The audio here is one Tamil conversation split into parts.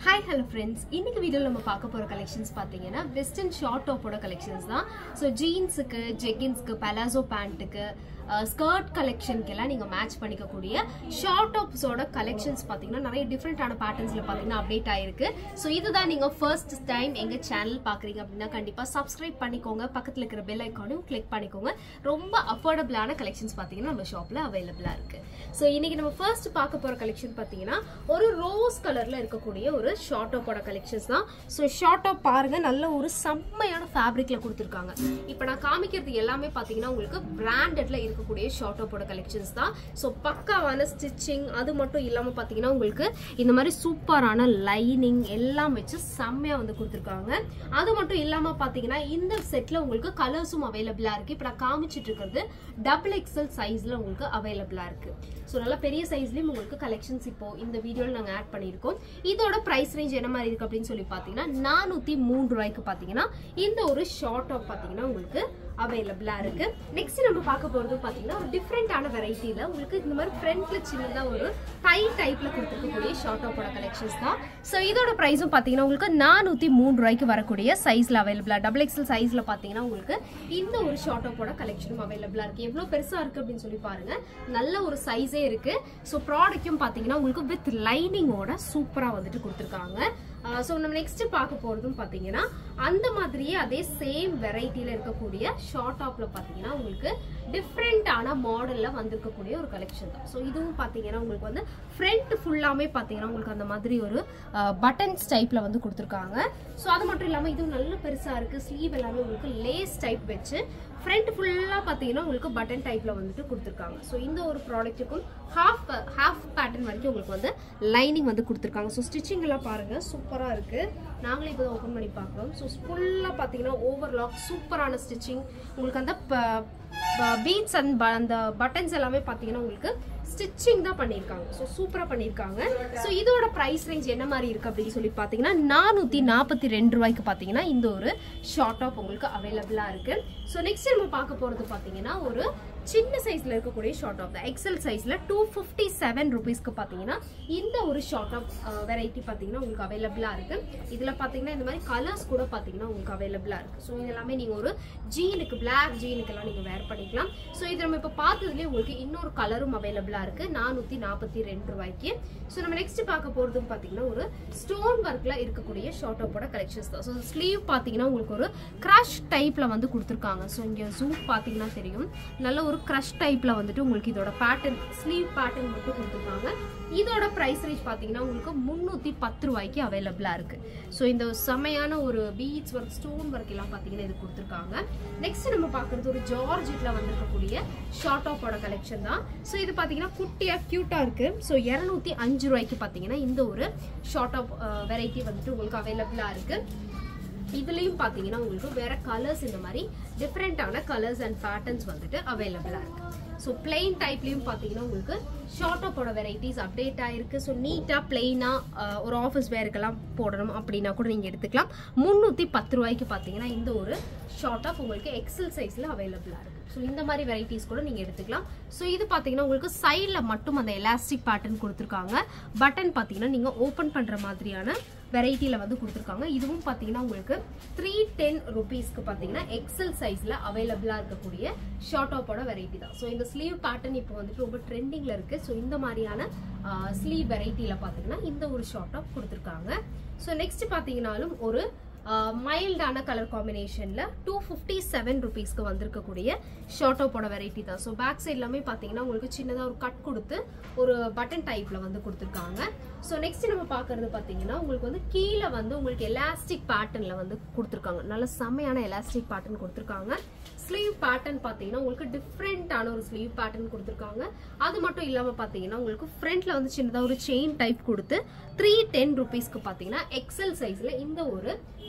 ஹாய் ஹலோ ஃப்ரெண்ட்ஸ் இன்னைக்கு வீடியோவில் நம்ம பார்க்க போகிற கலெக்ஷன்ஸ் பார்த்தீங்கன்னா வெஸ்டர்ன் ஷார்ட் டாப்போட கலெக்ஷன்ஸ் தான் ஸோ ஜீன்ஸுக்கு ஜெகின்ஸ்க்கு பலாசோ பேண்ட்டுக்கு ஸ்கர்ட் கலெக்ஷனுக்கெல்லாம் நீங்கள் மேட்ச் பண்ணிக்கக்கூடிய ஷார்ட் டாப்ஸோட கலெக்ஷன்ஸ் பார்த்தீங்கன்னா நிறைய டிஃப்ரெண்ட்டான பேட்டர்ன்ஸில் பார்த்தீங்கன்னா அப்டேட் ஆயிருக்கு ஸோ இதுதான் நீங்கள் ஃபர்ஸ்ட் டைம் எங்கள் சேனல் பார்க்குறீங்க அப்படின்னா கண்டிப்பாக சப்ஸ்கிரைப் பண்ணிக்கோங்க பக்கத்தில் இருக்கிற பெல் ஐக்கானையும் கிளிக் பண்ணிக்கோங்க ரொம்ப அஃபோர்டபுளான கலெக்ஷன்ஸ் பார்த்தீங்கன்னா நம்ம ஷாப்பில் அவைலபிளாக இருக்குது ஸோ இன்னைக்கு நம்ம ஃபர்ஸ்ட் பார்க்க போகிற கலெக்ஷன் பார்த்தீங்கன்னா ஒரு ரோஸ் கலரில் இருக்கக்கூடிய ஒரு ஷார்ட் டாப்போட கலெக்ஷன்ஸ் தான் ஸோ ஷார்ட் டாப் பாருங்க நல்ல ஒரு செம்மையான ஃபேப்ரிக்ல கொடுத்துருக்காங்க இப்போ நான் காமிக்கிறது எல்லாமே பார்த்தீங்கன்னா உங்களுக்கு பிராண்டட்ல இருக்கக்கூடிய ஷார்ட் டாப்போட கலெக்ஷன்ஸ் தான் ஸோ பக்காவான ஸ்டிச்சிங் அது மட்டும் இல்லாமல் பார்த்தீங்கன்னா உங்களுக்கு இந்த மாதிரி சூப்பரான லைனிங் எல்லாம் வச்சு செம்மையா வந்து கொடுத்துருக்காங்க அது மட்டும் இல்லாமல் பார்த்தீங்கன்னா இந்த செட்ல உங்களுக்கு கலர்ஸும் அவைலபிளா இருக்கு இப்போ நான் காமிச்சிட்டு இருக்கிறது டபுள் எக்ஸல் சைஸ்ல உங்களுக்கு அவைலபிளா இருக்கு ஸோ நல்லா பெரிய சைஸ்லயும் உங்களுக்கு கலெக்ஷன்ஸ் இப்போ இந்த வீடியோவில் நாங்கள் ஆட் பண்ணியிருக்கோம் இதோட ப்ரைஸ் ரேஞ்ச் என்ன மாதிரி இருக்கு அப்படின்னு சொல்லி பார்த்தீங்கன்னா நானூற்றி மூன்று ரூபாய்க்கு பார்த்தீங்கன்னா இந்த ஒரு ஷார்ட் டாப் பார்த்தீங்கன்னா உங்களுக்கு அவைலபிளா இருக்கு நெக்ஸ்ட் நம்ம பார்க்க போறது பாத்தீங்கன்னா ஒரு டிஃப்ரெண்டான வெரைட்டில உங்களுக்கு இந்த மாதிரி ஃப்ரண்ட்ல சின்னதா ஒரு டை டைப்ல கொடுத்துருக்கக்கூடிய ஷார்ட் டாப்போட கலெக்ஷன்ஸ் தான் ஸோ இதோட ப்ரைஸும் பாத்தீங்கன்னா உங்களுக்கு நானூத்தி மூணு ரூபாய்க்கு வரக்கூடிய சைஸ்ல அவைலபிளா டபுள் எக்ஸல் சைஸ்ல பாத்தீங்கன்னா உங்களுக்கு இந்த ஒரு ஷார்ட் டாப்போட கலெக்ஷனும் அவைலபிளா இருக்கு எவ்வளவு பெருசா இருக்கு அப்படின்னு சொல்லி பாருங்க நல்ல ஒரு சைஸே இருக்கு ஸோ ப்ராடக்ட்டும் பாத்தீங்கன்னா உங்களுக்கு வித் லைனிங்கோட சூப்பரா வந்துட்டு கொடுத்துருக்காங்க ஸோ நம்ம நெக்ஸ்ட் பார்க்க போறதும் பாத்தீங்கன்னா அந்த மாதிரியே அதே சேம் வெரைட்டில இருக்கக்கூடிய ஷார்ட் டாப்ல பாத்தீங்கன்னா உங்களுக்கு டிஃப்ரெண்டான மாடல்ல வந்திருக்கக்கூடிய ஒரு கலெக்ஷன் தான் ஸோ இதுவும் பாத்தீங்கன்னா உங்களுக்கு வந்து ஃப்ரண்ட் ஃபுல்லாமே பாத்தீங்கன்னா உங்களுக்கு அந்த மாதிரி ஒரு பட்டன்ஸ் டைப்ல வந்து கொடுத்துருக்காங்க ஸோ அது மட்டும் இல்லாம இதுவும் நல்ல பெருசா இருக்கு ஸ்லீவ் எல்லாமே உங்களுக்கு லேஸ் டைப் வச்சு ஃப்ரண்ட் ஃபுல்லாக பார்த்தீங்கன்னா உங்களுக்கு பட்டன் டைப்பில் வந்துட்டு கொடுத்துருக்காங்க ஸோ இந்த ஒரு ப்ராடக்ட்டுக்கும் ஹாஃப் ஹாஃப் பேட்டர்ன் வரைக்கும் உங்களுக்கு வந்து லைனிங் வந்து கொடுத்துருக்காங்க ஸோ ஸ்டிச்சிங் எல்லாம் பாருங்கள் சூப்பராக இருக்குது நாங்களே இப்போ தான் ஓப்பன் பண்ணி பார்க்குறோம் ஸோ ஃபுல்லாக பார்த்தீங்கன்னா ஓவர்லாக் சூப்பரான ஸ்டிச்சிங் உங்களுக்கு அந்த பீட்ஸ் அண்ட் அந்த பட்டன்ஸ் எல்லாமே பார்த்தீங்கன்னா உங்களுக்கு ஸ்டிச்சிங் தான் பண்ணியிருக்காங்க ஸோ சூப்பராக பண்ணியிருக்காங்க ஸோ இதோட ப்ரைஸ் ரேஞ்ச் என்ன மாதிரி இருக்குது அப்படின்னு சொல்லி பார்த்தீங்கன்னா நானூற்றி நாற்பத்தி ரெண்டு ரூபாய்க்கு பார்த்தீங்கன்னா இந்த ஒரு ஷார்ட் டாப் உங்களுக்கு அவைலபிளாக இருக்குது ஸோ நெக்ஸ்ட் நம்ம பார்க்க போகிறது பார்த்தீங்கன்னா ஒரு சின்ன சைஸில் இருக்கக்கூடிய ஷார்ட் ஆஃப் எக்ஸல் சைஸில் டூ ஃபிஃப்டி செவன் ருபீஸ்க்கு பார்த்தீங்கன்னா இந்த ஒரு ஷார்ட் ஆஃப் வெரைட்டி பார்த்தீங்கன்னா உங்களுக்கு அவைலபிளாக இருக்குது இதில் பார்த்தீங்கன்னா இந்த மாதிரி கலர்ஸ் கூட பார்த்தீங்கன்னா உங்களுக்கு அவைலபிளாக இருக்குது ஸோ இதெல்லாமே நீங்கள் ஒரு ஜீனுக்கு பிளாக் ஜீனுக்கெல்லாம் நீங்கள் வேர் பண்ணிக்கலாம் ஸோ இது நம்ம இப்போ பார்த்ததுலேயே உங்களுக்கு இன்னொரு கலரும் அவைலபிளாக இருக்குது நானூற்றி நாற்பத்தி ரெண்டு ரூபாய்க்கு ஸோ நம்ம நெக்ஸ்ட் பார்க்க போகிறதும் பார்த்தீங்கன்னா ஒரு ஸ்டோன் ஒர்க்கில் இருக்கக்கூடிய ஷார்ட் ஆஃபோட கலெக்ஷன்ஸ் தான் ஸோ ஸ்லீவ் பார்த்தீங்கன்னா உங்களுக்கு ஒரு க்ரஷ் டைப்பில் வந்து கொடுத்துருக்காங்க ஸோ இங்கே ஜூம் பார்த்தீங்கன்னா தெரியும் நல்ல ஒரு க்ரஷ் டைப்பில் வந்துட்டு உங்களுக்கு இதோட பேட்டர்ன் ஸ்லீவ் பேட்டர்ன் மட்டும் கொடுத்துருக்காங்க இதோட ப்ரைஸ் ரேஞ்ச் பார்த்தீங்கன்னா உங்களுக்கு முந்நூற்றி பத்து ரூபாய்க்கு அவைலபிளாக இருக்குது ஸோ இந்த செமையான ஒரு பீச் ஒர்க் ஸ்டோன் ஒர்க் எல்லாம் பார்த்தீங்கன்னா இது கொடுத்துருக்காங்க நெக்ஸ்ட் நம்ம பார்க்குறது ஒரு ஜார்ஜெட்டில் வந்திருக்கக்கூடிய ஷார்ட் ஆஃபோட கலெக்ஷன் தான் ஸோ இது பார்த்தீங்கன்னா குட்டியாக க்யூட்டாக இருக்குது ஸோ இரநூத்தி அஞ்சு ரூபாய்க்கு பார்த்தீங்கன்னா இந்த ஒரு ஷார்ட் ஆஃப் வெரைட்டி வந்துட்டு உங்களுக்கு அவைலபிளாக இருக்குது இதுலேயும் பார்த்தீங்கன்னா உங்களுக்கு வேற கலர்ஸ் இந்த மாதிரி டிஃப்ரெண்ட்டான கலர்ஸ் அண்ட் பேட்டர்ன்ஸ் வந்துட்டு அவைலபிளாக இருக்கு ஸோ பிளெயின் டைப்லேயும் பார்த்தீங்கன்னா உங்களுக்கு ஷார்ட் ஆப்போட வெரைட்டிஸ் அப்டேட் ஆயிருக்கு ஸோ நீட்டாக பிளெயினாக ஒரு ஆஃபீஸ் வேருக்கெல்லாம் போடணும் அப்படின்னா கூட நீங்கள் எடுத்துக்கலாம் முந்நூற்றி பத்து ரூபாய்க்கு பார்த்தீங்கன்னா இந்த ஒரு ஷார்ட் ஆஃப் உங்களுக்கு எக்ஸல் சைஸில் அவைலபிளாக இருக்குது ஸோ இந்த மாதிரி வெரைட்டிஸ் கூட நீங்கள் எடுத்துக்கலாம் ஸோ இது பார்த்தீங்கன்னா உங்களுக்கு சைடில் மட்டும் அந்த எலாஸ்டிக் பேட்டர்ன் கொடுத்துருக்காங்க பட்டன் பார்த்தீங்கன்னா நீங்கள் ஓப்பன் பண்ணுற மாதிரியான வெரைட்டியில் வந்து கொடுத்துருக்காங்க இதுவும் பார்த்தீங்கன்னா உங்களுக்கு த்ரீ டென் ருபீஸ்க்கு பார்த்தீங்கன்னா எக்ஸல் சைஸில் அவைலபிளாக இருக்கக்கூடிய ஷார்ட் ஆப்போட வெரைட்டி தான் ஸோ இந்த ஸ்லீவ் பேட்டர்ன் இப்போ வந்துட்டு ரொம்ப ட்ரெண்டிங்கில் இருக்குது ஸோ இந்த மாதிரியான ஸ்லீவ் வெரைட்டியில் பார்த்தீங்கன்னா இந்த ஒரு ஷார்ட் ஆப் கொடுத்துருக்காங்க ஸோ நெக்ஸ்ட் பார்த்தீங்கன்னாலும் ஒரு மைல்டான கலர் காம்பினேஷனில் டூ ஃபிஃப்டி செவன் ருபீஸ்க்கு வந்திருக்கக்கூடிய ஷார்ட் ஆப்போட வெரைட்டி தான் ஸோ பேக் சைட் எல்லாமே பார்த்தீங்கன்னா உங்களுக்கு சின்னதாக ஒரு கட் கொடுத்து ஒரு பட்டன் டைப்பில் வந்து கொடுத்துருக்காங்க ஸோ நெக்ஸ்ட் நம்ம பார்க்கறது பார்த்தீங்கன்னா உங்களுக்கு வந்து கீழே வந்து உங்களுக்கு எலாஸ்டிக் பேட்டர்னில் வந்து கொடுத்துருக்காங்க நல்ல செம்மையான எலாஸ்டிக் பேட்டர்ன் கொடுத்துருக்காங்க ஸ்லீவ் பேட்டர்ன் பார்த்தீங்கன்னா உங்களுக்கு டிஃப்ரெண்ட்டான ஒரு ஸ்லீவ் பேட்டர்ன் கொடுத்துருக்காங்க அது மட்டும் இல்லாமல் பார்த்தீங்கன்னா உங்களுக்கு ஃப்ரண்ட்ல வந்து சின்னதாக ஒரு செயின் டைப் கொடுத்து த்ரீ டென் ருபீஸ்க்கு பார்த்தீங்கன்னா எக்ஸல் சைஸில் இந்த ஒரு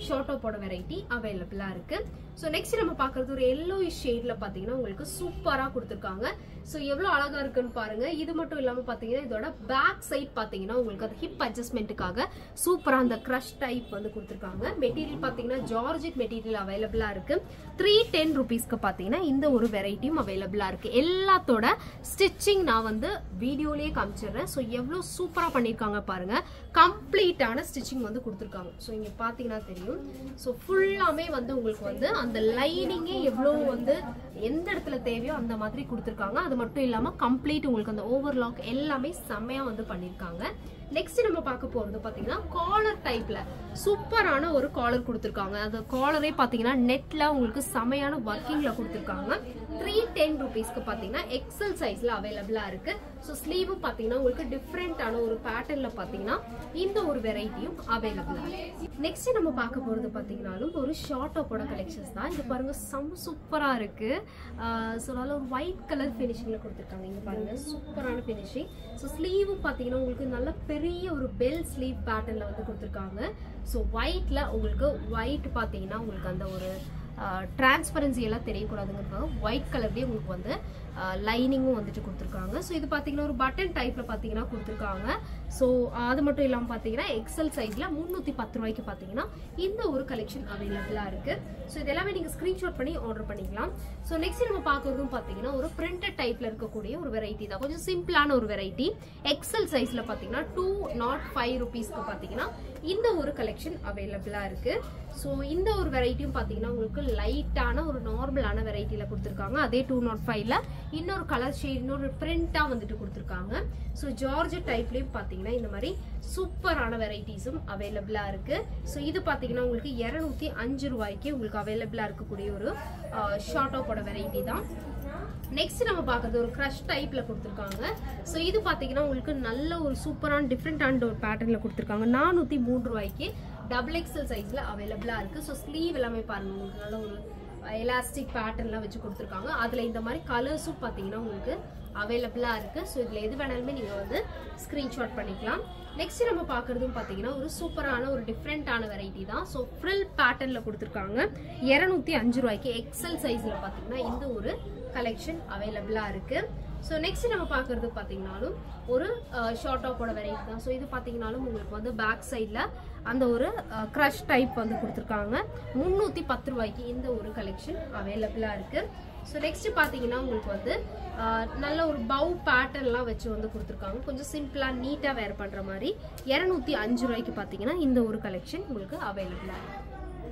ஷார்ட் டாப்போட வெரைட்டி அவைலபிளா இருக்கு ஸோ நெக்ஸ்ட் நம்ம பார்க்கறது ஒரு எல்லோ ஷேட்ல பாத்தீங்கன்னா உங்களுக்கு சூப்பரா கொடுத்துருக்காங்க ஸோ எவ்வளோ அழகா இருக்குன்னு பாருங்க இது மட்டும் இல்லாம பாத்தீங்கன்னா இதோட பேக் சைட் பாத்தீங்கன்னா உங்களுக்கு அது ஹிப் அட்ஜஸ்ட்மெண்ட்டுக்காக சூப்பரா அந்த க்ரஷ் டைப் வந்து கொடுத்துருக்காங்க மெட்டீரியல் பாத்தீங்கன்னா ஜார்ஜெட் மெட்டீரியல் அவைலபிளா இருக்கு த்ரீ டென் ருபீஸ்க்கு பாத்தீங்கன்னா இந்த ஒரு வெரைட்டியும் அவைலபிளா இருக்கு எல்லாத்தோட ஸ்டிச்சிங் நான் வந்து வீடியோலயே காமிச்சிடுறேன் ஸோ எவ்வளோ சூப்பரா பண்ணியிருக்காங்க பாருங்க கம்ப்ளீட்டான ஸ்டிச்சிங் வந்து கொடுத்துருக்காங்க ஸோ இங்க பாத்தீங்கன்னா தெரியும் ஸோ ஃபுல்லாமே வந்து உங்களுக்கு வந்து அந்த லைனிங்கே எவ்வளோ வந்து எந்த இடத்துல தேவையோ அந்த மாதிரி கொடுத்துருக்காங்க அது மட்டும் இல்லாம கம்ப்ளீட் உங்களுக்கு அந்த ஓவர்லாக் எல்லாமே செம்மையா வந்து பண்ணியிருக்காங்க நெக்ஸ்ட் நம்ம பார்க்க போறது பாத்தீங்கன்னா காலர் டைப்ல சூப்பரான ஒரு காலர் கொடுத்துருக்காங்க அந்த காலரே பாத்தீங்கன்னா நெட்ல உங்களுக்கு செமையான ஒர்க்கிங்ல கொடுத்துருக்காங்க த்ரீ டென் ருபீஸ்க்கு பாத்தீங்கன்னா எக்ஸல் சைஸ்ல அவைலபிளா இருக்கு ஸோ ஸ்லீவும் பாத்தீங்கன்னா உங்களுக்கு டிஃப்ரெண்டான ஒரு பேட்டர்ன்ல பாத்தீங்கன்னா இந்த ஒரு வெரைட்டியும் அவைலபிளா இருக்கு நெக்ஸ்ட் நம்ம பார்க்க போறது பாத்தீங்கன்னாலும் ஒரு ஷார்ட் டாப்போட கலெக்ஷன்ஸ் தான் இது பாருங்க செம்ம சூப்பரா இருக்கு ஸோ நல்ல ஒரு ஒயிட் கலர் ஃபினிஷிங்ல கொடுத்துருக்காங்க இங்க பாருங்க சூப்பரான ஃபினிஷிங் ஸோ ஸ்லீவும் பாத்தீங்கன்னா உங்களுக்கு நல்ல பெரிய ஒரு பெல் ஸ்லீவ் பேட்டர்ன்ல வந்து கொடுத்துருக்காங்க ஸோ ஒயிட்ல உங்களுக்கு ஒயிட் பாத்தீங்கன்னா உங்களுக்கு அந்த ஒரு டிரான்ஸ்பரன்சி எல்லாம் தெரியக்கூடாதுங்கிறதுக்காக ஒயிட் கலர்லேயே உங்களுக்கு வந்து லைனிங்கும் வந்துட்டு கொடுத்துருக்காங்க ஸோ இது பார்த்தீங்கன்னா ஒரு பட்டன் டைப்பில் பார்த்தீங்கன்னா கொடுத்துருக்காங்க ஸோ அது மட்டும் இல்லாமல் பார்த்தீங்கன்னா எக்ஸல் சைஸில் முந்நூற்றி பத்து ரூபாய்க்கு பார்த்தீங்கன்னா இந்த ஒரு கலெக்ஷன் அவைலபிளாக இருக்குது ஸோ இது எல்லாமே நீங்கள் ஸ்க்ரீன்ஷாட் பண்ணி ஆர்டர் பண்ணிக்கலாம் ஸோ நெக்ஸ்ட் நம்ம பார்க்குறதும் பார்த்தீங்கன்னா ஒரு பிரிண்டட் டைப்பில் இருக்கக்கூடிய ஒரு வெரைட்டி தான் கொஞ்சம் சிம்பிளான ஒரு வெரைட்டி எக்ஸல் சைஸில் பார்த்தீங்கன்னா டூ நாட் ஃபைவ் ருபீஸ்க்கு பார்த்தீங்கன்னா இந்த ஒரு கலெக்ஷன் அவைலபிளாக இருக்குது ஸோ இந்த ஒரு வெரைட்டியும் பார்த்தீங்கன்னா உங்களுக்கு லைட்டான ஒரு நார்மலான வெரைட்டியில் கொடுத்துருக்காங்க அதே டூ நாட் ஃபைவ்ல இன்னொரு கலர் ஷேட் இன்னொரு பிரிண்டாக வந்துட்டு கொடுத்துருக்காங்க ஸோ ஜார்ஜ் டைப்லேயும் பார்த்தீங்கன்னா இந்த மாதிரி சூப்பரான வெரைட்டிஸும் அவைலபிளாக இருக்கு ஸோ இது பார்த்தீங்கன்னா உங்களுக்கு இரநூத்தி அஞ்சு ரூபாய்க்கு உங்களுக்கு அவைலபிளாக இருக்கக்கூடிய ஒரு ஷார்ட் ஆப்போட வெரைட்டி தான் நெக்ஸ்ட் நம்ம பார்க்கறது ஒரு க்ரஷ் டைப்ல கொடுத்துருக்காங்க ஸோ இது பார்த்தீங்கன்னா உங்களுக்கு நல்ல ஒரு சூப்பரான டிஃப்ரெண்டான ஒரு பேட்டர்ன்ல கொடுத்துருக்காங்க நானூற்றி மூணு ரூபாய்க்கு டபுள் எக்ஸல் சைஸ்ல அவைலபிளா இருக்கு ஸோ ஸ்லீவ் எல்லாமே பாருங்க உங்களுக்கு நல்ல ஒரு எலாஸ்டிக் பேட்டர்ன்லாம் வச்சு கொடுத்துருக்காங்க அதில் இந்த மாதிரி கலர்ஸும் பார்த்தீங்கன்னா உங்களுக்கு அவைலபிளாக இருக்குது ஸோ இதில் எது வேணாலுமே நீங்கள் வந்து ஸ்க்ரீன்ஷாட் பண்ணிக்கலாம் நெக்ஸ்ட் நம்ம பார்க்குறதும் பார்த்தீங்கன்னா ஒரு சூப்பரான ஒரு டிஃப்ரெண்ட்டான வெரைட்டி தான் ஸோ ஃப்ரில் பேட்டர்னில் கொடுத்துருக்காங்க இரநூத்தி அஞ்சு ரூபாய்க்கு எக்ஸல் சைஸில் பார்த்தீங்கன்னா இந்த ஒரு கலெக்ஷன் அவைலபிளாக இருக்குது ஸோ நெக்ஸ்ட் நம்ம பார்க்குறது பார்த்தீங்கன்னாலும் ஒரு ஷார்ட் டாப்போட வெரைட்டி தான் ஸோ இது பார்த்தீங்கன்னாலும் உங்களுக்கு வந்து பேக் சைடில் அந்த ஒரு க்ரஷ் டைப் வந்து கொடுத்துருக்காங்க முந்நூற்றி பத்து ரூபாய்க்கு இந்த ஒரு கலெக்ஷன் அவைலபிளாக இருக்குது ஸோ நெக்ஸ்ட் பார்த்தீங்கன்னா உங்களுக்கு வந்து அஹ், நல்ல ஒரு பவு பேட்டர்ன்லாம் வச்சு வந்து கொடுத்துருக்காங்க கொஞ்சம் சிம்பிளாக நீட்டாக வேர் பண்ணுற மாதிரி இரநூத்தி அஞ்சு ரூபாய்க்கு பார்த்தீங்கன்னா இந்த ஒரு கலெக்ஷன் உங்களுக்கு அவைலபிளாக இருக்குது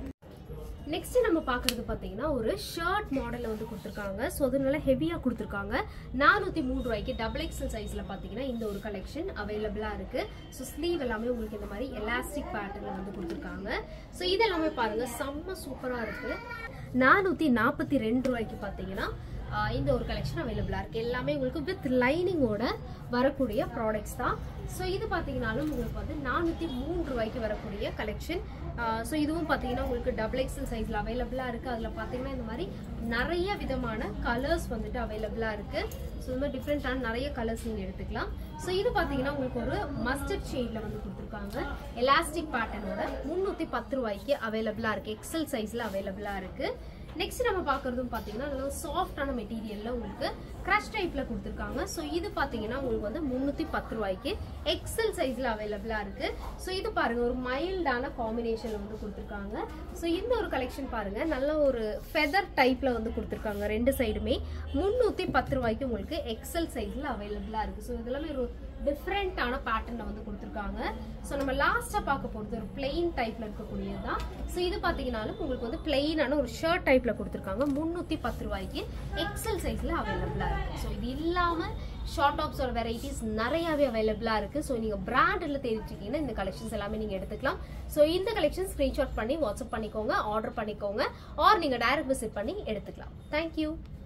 நெக்ஸ்ட் நம்ம பார்க்கறது பார்த்தீங்கன்னா ஒரு ஷர்ட் மாடலில் வந்து கொடுத்துருக்காங்க ஸோ அது நல்லா ஹெவியாக கொடுத்துருக்காங்க நானூற்றி மூணு ரூபாய்க்கு டபுள் எக்ஸல் சைஸில் பார்த்தீங்கன்னா இந்த ஒரு கலெக்ஷன் அவைலபிளாக இருக்குது ஸோ ஸ்லீவ் எல்லாமே உங்களுக்கு இந்த மாதிரி எலாஸ்டிக் பேட்டர்னில் வந்து கொடுத்துருக்காங்க ஸோ இது எல்லாமே பாருங்க செம்ம சூப்பராக இருக்குது நானூற்றி நாற்பத்தி ரெண்டு ரூபாய்க்கு பார்த்தீங்கன்னா ஆஹ் இந்த ஒரு கலெக்ஷன் அவைலபிளாக இருக்குது எல்லாமே உங்களுக்கு வித் லைனிங்கோட வரக்கூடிய ப்ராடக்ட்ஸ் தான் ஸோ இது பார்த்தீங்கன்னாலும் உங்களுக்கு வந்து நானூற்றி மூணு ரூபாய்க்கு வரக்கூடிய கலெக்ஷன் ஸோ இதுவும் பார்த்தீங்கன்னா உங்களுக்கு டபுள் எக்ஸல் சைஸில் அவைலபிளாக இருக்குது அதில் பார்த்தீங்கன்னா இந்த மாதிரி நிறைய விதமான கலர்ஸ் வந்துட்டு அவைலபிளாக இருக்குது ஸோ இந்த மாதிரி டிஃப்ரெண்ட்டான நிறைய கலர்ஸ் நீங்கள் எடுத்துக்கலாம் ஸோ இது பார்த்தீங்கன்னா உங்களுக்கு ஒரு மஸ்டர்ட் ஷேடில் வந்து கொடுத்துருக்காங்க எலாஸ்டிக் பேட்டர்னோட முந்நூற்றி பத்து ரூபாய்க்கு அவைலபிளாக இருக்குது எக்ஸல் சைஸில் அவைலபிளாக இருக்குது நெக்ஸ்ட் நம்ம பார்க்கறதும் பார்த்தீங்கன்னா நல்ல சாஃப்டான மெட்டீரியல்ல உங்களுக்கு கிரஷ் டைப்ல கொடுத்துருக்காங்க ஸோ இது பார்த்தீங்கன்னா உங்களுக்கு வந்து முந்நூற்றி பத்து ரூபாய்க்கு எக்ஸல் சைஸ்ல அவைலபிளா இருக்கு ஸோ இது பாருங்க ஒரு மைல்டான காம்பினேஷன்ல வந்து கொடுத்துருக்காங்க ஸோ இந்த ஒரு கலெக்ஷன் பாருங்க நல்ல ஒரு ஃபெதர் டைப்ல வந்து கொடுத்துருக்காங்க ரெண்டு சைடுமே முந்நூற்றி பத்து ரூபாய்க்கு உங்களுக்கு எக்ஸல் சைஸ்ல அவைலபிளா இருக்கு ஸோ இதெல்லாமே ஒரு டிஃப்ரெண்ட்டான பேட்டர்ல வந்து கொடுத்துருக்காங்க ஸோ நம்ம லாஸ்ட்டாக பார்க்க போகிறது ஒரு பிளெயின் டைப்ல இருக்கக்கூடியது தான் ஸோ இது பார்த்தீங்கன்னாலும் உங்களுக்கு வந்து பிளெயினான ஒரு ஷர்ட் டைப்ல கொடுத்துருக்காங்க முந்நூற்றி பத்து ரூபாய்க்கு எக்ஸல் சைஸ்ல அவைலபிளாக இருக்கு ஸோ இது இல்லாமல் ஷார்ட் டாப்ஸோட வெரைட்டிஸ் நிறையாவே அவைலபிளாக இருக்குது ஸோ நீங்கள் பிராண்டில் தேடிச்சிருக்கீங்கன்னா இந்த கலெக்ஷன்ஸ் எல்லாமே நீங்கள் எடுத்துக்கலாம் ஸோ இந்த கலெக்ஷன் ஸ்க்ரீன்ஷாட் பண்ணி வாட்ஸ்அப் பண்ணிக்கோங்க ஆர்டர் பண்ணிக்கோங்க ஆர் நீங்கள் டைரக்ட் விசிட் பண்ணி எடுத்துக்கலாம் தேங்க்யூ